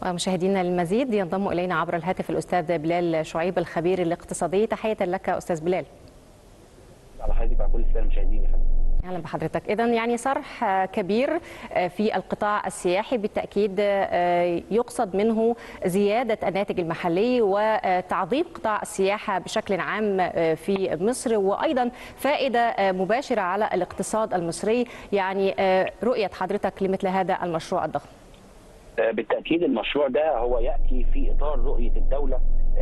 ومشاهدينا المزيد ينضم الينا عبر الهاتف الاستاذ بلال شعيب الخبير الاقتصادي تحيه لك استاذ بلال على حضرتك على كل الساده المشاهدين يا فندم اهلا بحضرتك اذا يعني صرح كبير في القطاع السياحي بالتاكيد يقصد منه زياده الناتج المحلي وتعظيم قطاع السياحه بشكل عام في مصر وايضا فائده مباشره على الاقتصاد المصري يعني رؤيه حضرتك لمثل هذا المشروع الضخم بالتاكيد المشروع ده هو ياتي في اطار رؤيه الدوله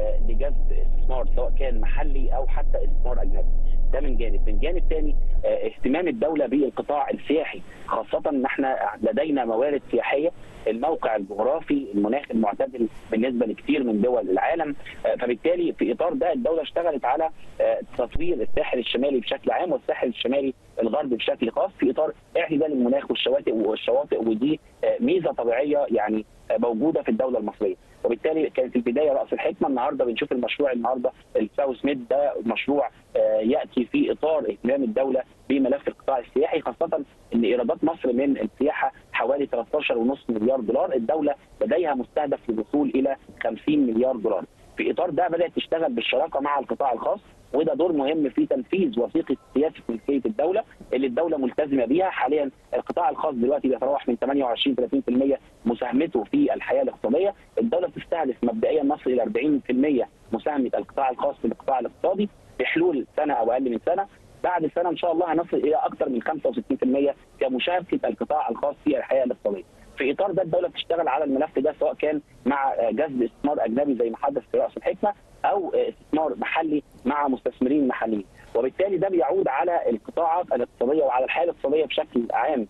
لجذب استثمار سواء كان محلي او حتى استثمار اجنبي ده من جانب من جانب ثاني اهتمام الدوله بالقطاع السياحي خاصه ان احنا لدينا موارد سياحيه الموقع الجغرافي المناخ المعتدل بالنسبه لكثير من دول العالم فبالتالي في اطار ده الدوله اشتغلت على تطوير الساحل الشمالي بشكل عام والساحل الشمالي الغربي بشكل خاص في اطار اعتدال المناخ والشواطئ والشواطئ ودي ميزه طبيعيه يعني موجوده في الدوله المصريه وبالتالي كانت البدايه راس الحكمه النهارده بنشوف المشروع النهارده الساوث ميد ده مشروع ياتي في اطار اهتمام الدوله بملف القطاع السياحي خاصه ان ايرادات مصر من السياحه حوالي 13.5 مليار دولار الدوله لديها مستهدف للوصول الى 50 مليار دولار في اطار ده بدات تشتغل بالشراكه مع القطاع الخاص وده دور مهم في تنفيذ وثيقه سياسه ملكيه الدوله اللي الدوله ملتزمه بيها حاليا القطاع الخاص دلوقتي بيتراوح من 28 30% مساهمته في الحياه الاقتصاديه الدوله بتستهدف مبدئيا مصر الى 40% مساهمه القطاع الخاص في القطاع الاقتصادي في حلول سنه او اقل من سنه بعد سنه ان شاء الله هنصل الى اكثر من 65% كمشاركه القطاع الخاص في الحياه الاقتصاديه. في اطار ده الدوله بتشتغل على الملف ده سواء كان مع جذب استثمار اجنبي زي ما حدث في راس الحكمه او استثمار محلي مع مستثمرين محليين وبالتالي ده بيعود على القطاعات الاقتصاديه وعلى الحياه الاقتصاديه بشكل عام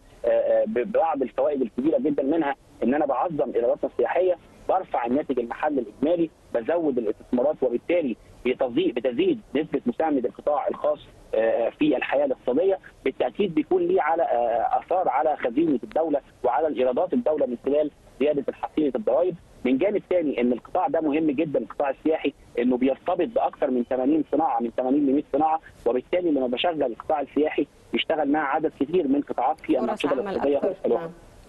ببعض الفوائد الكبيره جدا منها ان انا بعظم ايراداتنا السياحيه برفع الناتج المحلي الاجمالي بزود الاستثمارات وبالتالي بتزيد بتزيد نسبه مساهمه القطاع الخاص في الحياه الاقتصاديه بالتاكيد بيكون ليه على اثار على خزينه الدوله وعلى الايرادات الدوله من خلال زياده حصيله الضرائب من جانب ثاني ان القطاع ده مهم جدا القطاع السياحي انه بيرتبط باكثر من 80 صناعه من 80 ل 100 صناعه وبالتالي لما بشغل القطاع السياحي بيشتغل معاه عدد كثير من قطاعات في الانشطه الاقتصاديه الاخرى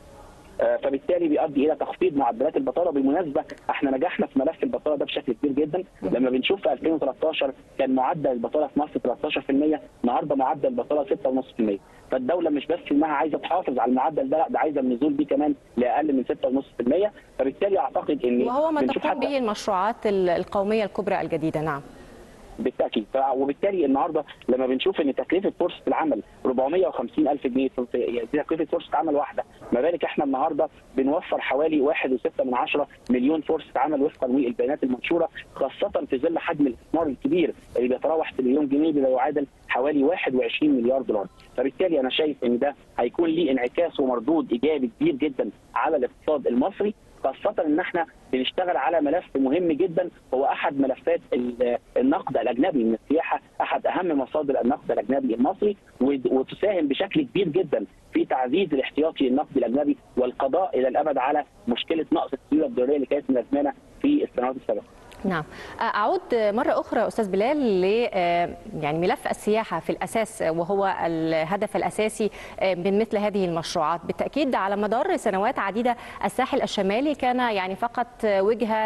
فبالتالي بيؤدي الى تخفيض معدلات البطاله بالمناسبه احنا نجحنا في ملف البطاله ده بشكل كبير جدا لما بنشوف في 2013 كان معدل البطاله في مصر 13% النهارده معدل البطاله 6.5% فالدوله مش بس انها عايزه تحافظ على المعدل ده لا ده عايزه النزول بيه كمان لاقل من 6.5% فبالتالي اعتقد ان وهو ما تقوم به المشروعات القوميه الكبرى الجديده نعم بالتاكيد وبالتالي النهارده لما بنشوف ان تكلفه فرصه العمل 450 الف جنيه دي تكلفه فرصه عمل واحده ما بالك احنا النهارده بنوفر حوالي 1.6 من عشرة مليون فرصه عمل وفقا للبيانات المنشوره خاصه في ظل حجم الاستثمار الكبير اللي بيتراوح تريليون جنيه بما يعادل حوالي 21 مليار دولار فبالتالي انا شايف ان ده هيكون ليه انعكاس ومردود ايجابي كبير جدا على الاقتصاد المصري خاصة ان احنا بنشتغل على ملف مهم جدا هو احد ملفات النقد الاجنبي من السياحة احد اهم مصادر النقد الاجنبي المصري وتساهم بشكل كبير جدا في تعزيز الاحتياطي النقدي الاجنبي والقضاء الى الابد على مشكلة نقص السيولة الدولارية اللي كانت ملازمانا في السنوات السابقة. نعم أعود مرة أخرى أستاذ بلال ل يعني ملف السياحة في الأساس وهو الهدف الأساسي من مثل هذه المشروعات بالتأكيد على مدار سنوات عديدة الساحل الشمالي كان يعني فقط وجهة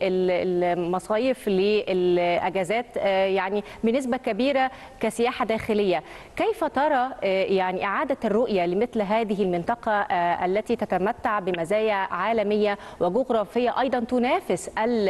للمصايف للأجازات يعني بنسبة كبيرة كسياحة داخلية كيف ترى يعني إعادة الرؤية لمثل هذه المنطقة التي تتمتع بمزايا عالمية وجغرافية أيضا تنافس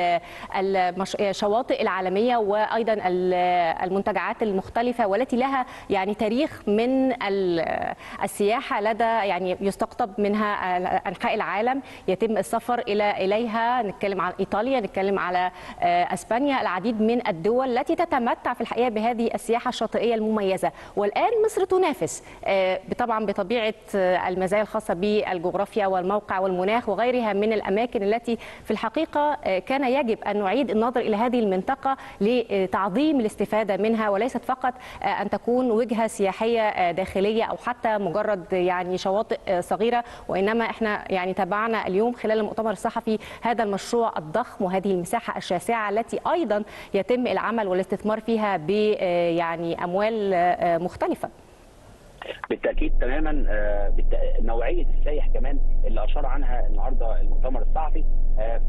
الشواطئ العالمييه وايضا المنتجعات المختلفه والتي لها يعني تاريخ من السياحه لدى يعني يستقطب منها انحاء العالم يتم السفر الى اليها نتكلم عن ايطاليا نتكلم على اسبانيا العديد من الدول التي تتمتع في الحقيقه بهذه السياحه الشاطئيه المميزه والان مصر تنافس طبعا بطبيعه المزايا الخاصه بالجغرافيا والموقع والمناخ وغيرها من الاماكن التي في الحقيقه كان يجب ان نعيد النظر الى هذه المنطقه لتعظيم الاستفاده منها وليست فقط ان تكون وجهه سياحيه داخليه او حتى مجرد يعني شواطئ صغيره وانما احنا يعني تابعنا اليوم خلال المؤتمر الصحفي هذا المشروع الضخم وهذه المساحه الشاسعه التي ايضا يتم العمل والاستثمار فيها ب يعني اموال مختلفه. بالتاكيد تماما نوعيه السائح كمان اللي اشار عنها النهارده المؤتمر الصحفي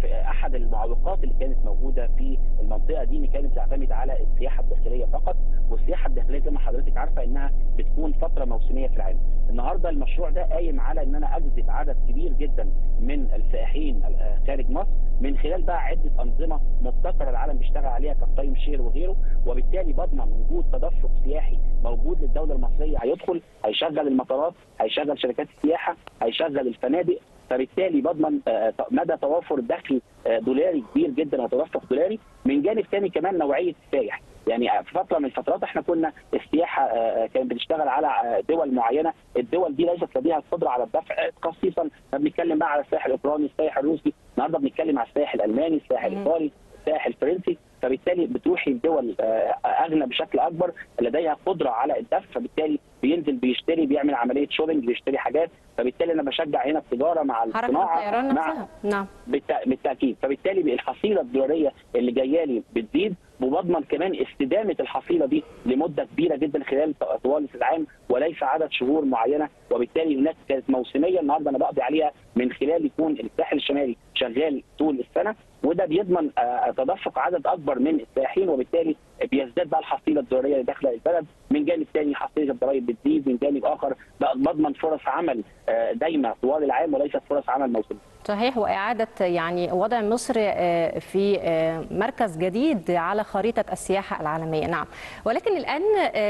احد المعوقات اللي كانت موجوده في المنطقه دي ان كانت تعتمد على السياحه الداخليه فقط والسياحه الداخليه زي ما حضرتك عارفه انها بتكون فتره موسميه في العام النهارده المشروع ده قايم على ان انا اجذب عدد كبير جدا من السائحين خارج مصر من خلال بقى عده انظمه مبتكره العالم بيشتغل عليها كالتايم شير وغيره وبالتالي بضمن وجود تدفق سياحي موجود للدوله المصريه هيدخل هيشغل المطارات هيشغل شركات السياحه هيشغل الفنادق فبالتالي بضمن مدى توافر دخل دولاري كبير جدا وتدفق دولاري من جانب ثاني كمان نوعيه السائح يعني في فتره من الفترات احنا كنا السياحه كانت بتشتغل على دول معينه الدول دي ليست لديها القدره على الدفع خصيصا بنتكلم بقى على السائح الاوكراني السائح الروسي النهارده بنتكلم على السائح الالماني السائح الايطالي السائح الفرنسي فبالتالي بتروحي الدول اغنى بشكل اكبر لديها قدره على الدفع فبالتالي بينزل بيشتري بيعمل عمليه شوبينج بيشتري حاجات فبالتالي انا بشجع هنا التجاره مع الصناعه مع نعم بالتاكيد فبالتالي الحصيله الدولاريه اللي جايه لي بتزيد وبضمن كمان استدامه الحصيله دي لمده كبيره جدا خلال طوال العام وليس عدد شهور معينه وبالتالي هناك كانت موسميه النهارده انا بقضي عليها من خلال يكون الساحل الشمالي شغال طول السنه وده بيضمن تدفق عدد اكبر من السائحين وبالتالي بيزداد بقى الحصيله الدولاريه اللي داخله البلد من جانب ثاني حصيله الضرائب بتزيد من جانب اخر بضمن فرص عمل دايمه طوال العام وليست فرص عمل موسميه. صحيح واعاده يعني وضع مصر في مركز جديد على خريطه السياحه العالميه نعم ولكن الان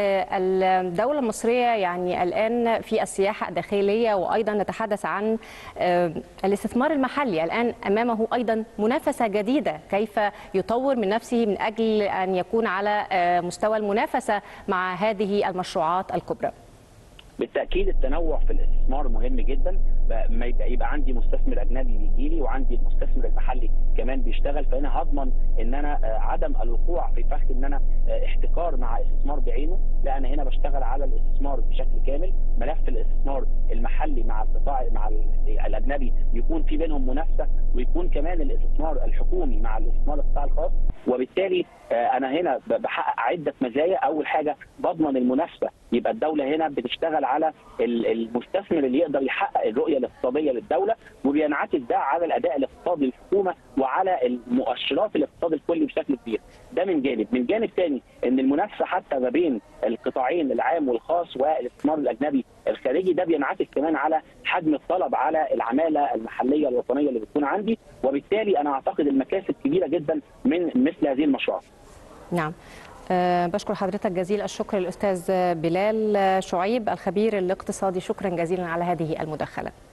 الدوله المصريه يعني الان في السياحه الداخليه وايضا نتحدث عن الاستثمار المحلي الان امامه ايضا منافسه جديده كيف يطور من نفسه من اجل ان يكون على مستوى المنافسه مع هذه المشروعات الكبرى بالتاكيد التنوع في الاستثمار مهم جدا ما يبقى, يبقى عندي مستثمر اجنبي بيجي لي وعندي المستثمر المحلي كمان بيشتغل فانا هضمن ان انا عدم الوقوع في فخ ان انا احتكار مع استثمار بعينه لا انا هنا بشتغل على الاستثمار بشكل كامل ملف الاستثمار المحلي مع القطاع مع الاجنبي يكون في بينهم منافسه ويكون كمان الاستثمار الحكومي مع الاستثمار القطاع الخاص وبالتالي انا هنا بحقق عده مزايا اول حاجه بضمن المنافسه يبقى الدوله هنا بتشتغل على المستثمر اللي يقدر يحقق الرؤيه الاقتصاديه للدوله وبينعكس ده على الاداء الاقتصادي للحكومه وعلى المؤشرات الاقتصاد الكلي بشكل كبير ده من جانب من جانب ثاني ان المنافسه حتى ما بين القطاعين العام والخاص والاستثمار الاجنبي الخارجي ده بينعكس كمان على حجم الطلب على العماله المحليه الوطنيه اللي بتكون عندي وبالتالي انا اعتقد المكاسب كبيره جدا من مثل هذه المشروعات نعم أه بشكر حضرتك جزيل الشكر الأستاذ بلال شعيب الخبير الاقتصادي شكرا جزيلا على هذه المداخلة